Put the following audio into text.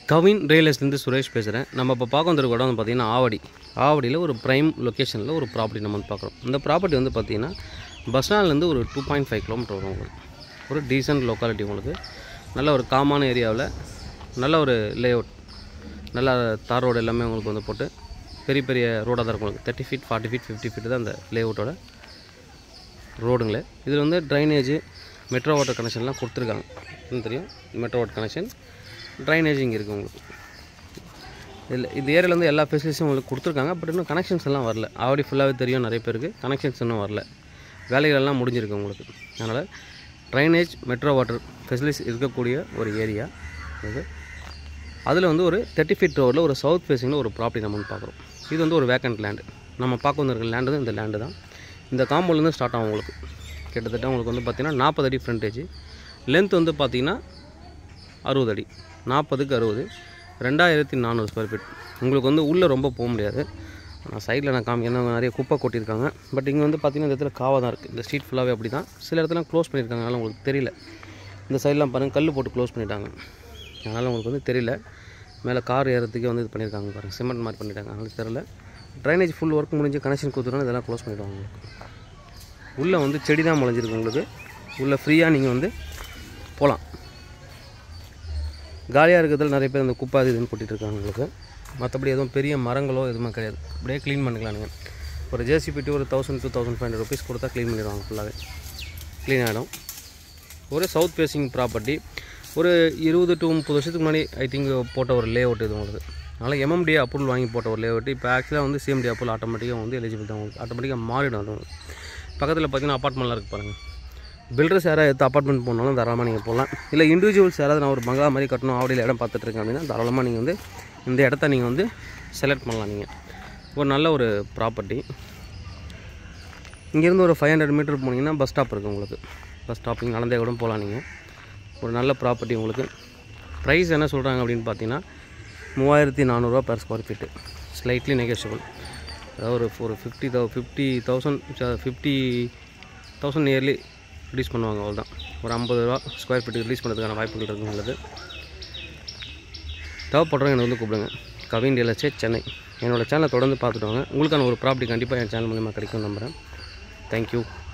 Kavin real எஸ்டேட்லேருந்து Suresh பேசுகிறேன் நம்ம இப்போ பார்க்க வந்திருக்க இடம் வந்து பார்த்திங்கன்னா ஆவடி ஆவடியில் ஒரு ப்ரைம் லொக்கேஷனில் ஒரு ப்ராப்பர்ட்டி நம்ம வந்து பார்க்குறோம் இந்த ப்ராப்பர்ட்டி வந்து பார்த்திங்கன்னா பஸ் ஸ்டாண்ட்லேருந்து ஒரு டூ பாயிண்ட் ஃபைவ் கிலோமீட்டர் வரும் உங்களுக்கு ஒரு டீசென்ட் லொக்காலிட்டி உங்களுக்கு நல்ல ஒரு காமான ஏரியாவில் நல்ல ஒரு லேஅவுட் நல்ல தார் ரோடு எல்லாமே உங்களுக்கு வந்து போட்டு பெரிய பெரிய ரோடாக தான் இருக்கும் உங்களுக்கு thirty feet forty feet fifty feet தான் அந்த லேஅவுட்டோட ரோடுங்களே இதில் வந்து ட்ரைனேஜ் மெட்ரோ வாட்டர் கனெக்ஷன்லாம் கொடுத்துருக்காங்க இன்னும் தெரியும் மெட்ரோ வாட்டர் கனெக்ஷன் ட்ரைனேஜ் இங்கே இருக்குது உங்களுக்கு இதில் இந்த ஏரியாவில் வந்து எல்லா ஃபெசிலிட்டிஸும் உங்களுக்கு கொடுத்துருக்காங்க பட் இன்னும் கனெக்ஷன்ஸ் எல்லாம் வரல ஆல்ரெடி ஃபுல்லாகவே தெரியும் நிறைய பேருக்கு கனெக்ஷன்ஸ் இன்னும் வரல வேலைகள் எல்லாம் முடிஞ்சிருக்கு உங்களுக்கு அதனால் ட்ரைனேஜ் மெட்ரோ வாட்டர் ஃபெசிலிட்டிஸ் இருக்கக்கூடிய ஒரு ஏரியா இது அதில் வந்து ஒரு தேர்ட்டி ஃபீட் ரோடில் ஒரு சவுத் ஃபேஸிங்கில் ஒரு ப்ராப்பர்ட்டி நம்ம வந்து பார்க்குறோம் இது வந்து ஒரு வேக்கண்ட் லேண்டு நம்ம பார்க்க வந்திருக்க லேண்டு தான் இந்த லேண்டு தான் இந்த காம்பவுண்ட்லேருந்து ஸ்டார்ட் ஆகும் உங்களுக்கு கிட்டத்தட்ட உங்களுக்கு வந்து பார்த்திங்கன்னா நாற்பது அடி ஃப்ரண்டேஜ் லென்த் வந்து பார்த்திங்கன்னா அறுபது அடி நாற்பதுக்கு அறுபது ரெண்டாயிரத்தி நானூறு ஸ்கொயர் ஃபீட் உங்களுக்கு வந்து உள்ளே ரொம்ப போக முடியாது நான் சைடில் நான் காமிக்கிறேன் நிறைய குப்பை கொட்டியிருக்காங்க பட் இங்கே வந்து பார்த்திங்கன்னா இந்த இடத்துல காவாக தான் இருக்குது இந்த ஸ்ட்ரீட் ஃபுல்லாகவே அப்படி தான் சில இடத்துல க்ளோஸ் பண்ணியிருக்காங்க அதனால் உங்களுக்கு தெரியல இந்த சைட்லாம் பாருங்கள் கல் போட்டு க்ளோஸ் பண்ணிட்டாங்க அதனால் உங்களுக்கு வந்து தெரியல மேலே கார் ஏறதுக்கே வந்து இது பண்ணியிருக்காங்க பாருங்கள் சிமெண்ட் மாதிரி பண்ணிட்டாங்க அதனால தெரியல ட்ரைனேஜ் ஃபுல் ஒர்க் முடிஞ்சு கனெக்ஷன் கொடுத்துட்டோம் இதெல்லாம் க்ளோஸ் பண்ணிவிடுவாங்க உங்களுக்கு உள்ளே வந்து செடி தான் முளைஞ்சிருக்கு உங்களுக்கு உள்ளே ஃப்ரீயாக நீங்கள் வந்து போகலாம் காலியாக இருக்கிறதுல நிறைய பேர் அந்த குப்பை அது இதுன்னு கொட்டிட்டு இருக்காங்க உங்களுக்கு மற்றபடி எதுவும் பெரிய மரங்களோ எதுவுமே கிடையாது அப்படியே க்ளீன் பண்ணிக்கலாம் நீங்கள் ஒரு ஜேசிபிட்டு ஒரு thousand two thousand five hundred rupees கொடுத்தா க்ளீன் பண்ணிடுவாங்க ஃபுல்லாகவே க்ளீன் ஆகிடும் ஒரு சவுத் ஃபேஸிங் ப்ராப்பர்ட்டி ஒரு இருபது டு முப்பது வருஷத்துக்கு முன்னாடி ஐ திங்க் போட்ட ஒரு லே அவுட் இது உங்களுக்கு அதனால் எம்எம்டி அப்ரூவல் வாங்கி போட்ட ஒரு லே அவுட் இப்போ ஆக்சுவலாக வந்து சிஎம்டி அப்ரூவல் ஆட்டோமேட்டிக்காக வந்து எலிஜிபிள் தான் உங்களுக்கு ஆட்டோமேட்டிக்காக மாறிடும் அது உங்களுக்கு பக்கத்தில் பார்த்தீங்கன்னா அப்பார்ட்மெண்ட்லாம் இருக்குது பாருங்கள் பில்டர்ஸ் யாராவது எடுத்து அப்பார்ட்மெண்ட் போனாலும் தாராளமாக நீங்கள் போகலாம் இல்லை இண்டிவிஜுவல்ஸ் யாராவது நான் ஒரு பங்களா மாதிரி கட்டணும் ஆவடியில் இடம் பார்த்துட்ருக்கேன் அப்படின்னா தாராளமாக நீங்கள் வந்து இந்த இடத்த நீங்கள் வந்து செலக்ட் பண்ணலாம் நீங்கள் ஒரு நல்ல ஒரு ப்ராப்பர்ட்டி இங்கேருந்து ஒரு ஃபைவ் ஹண்ட்ரட் மீட்டர் போனீங்கன்னா பஸ் ஸ்டாப் இருக்குது உங்களுக்கு பஸ் ஸ்டாப்பிங் நடந்தே கூட போகலாம் நீங்கள் ஒரு நல்ல ப்ராப்பர்ட்டி உங்களுக்கு ப்ரைஸ் என்ன சொல்கிறாங்க அப்படின்னு பார்த்தீங்கன்னா மூவாயிரத்தி நானூறுரூவா per square feet slightly negotiable அதாவது ஒரு ஒரு fifty thou fifty thousand fifty thousand early release பண்ணுவாங்க அவ்வளோதான் ஒரு ஐம்பது ரூபா ஸ்கொயர் ஃபீட்டுக்கு ரிலீஸ் பண்ணுறதுக்கான வாய்ப்புகள் இருக்குது உங்களுக்கு தேவைப்படுறவங்க என்னை வந்து கூப்பிடுங்க கவின் ரியல் எஸ்டேட் சென்னை என்னோடய சேனலை தொடர்ந்து பார்த்துட்டு வாங்க உங்களுக்கான ஒரு ப்ராப்பர்ட்டி கண்டிப்பாக என் சேனல் மூலிமா கிடைக்கும் நம்புகிறேன் தேங்க்யூ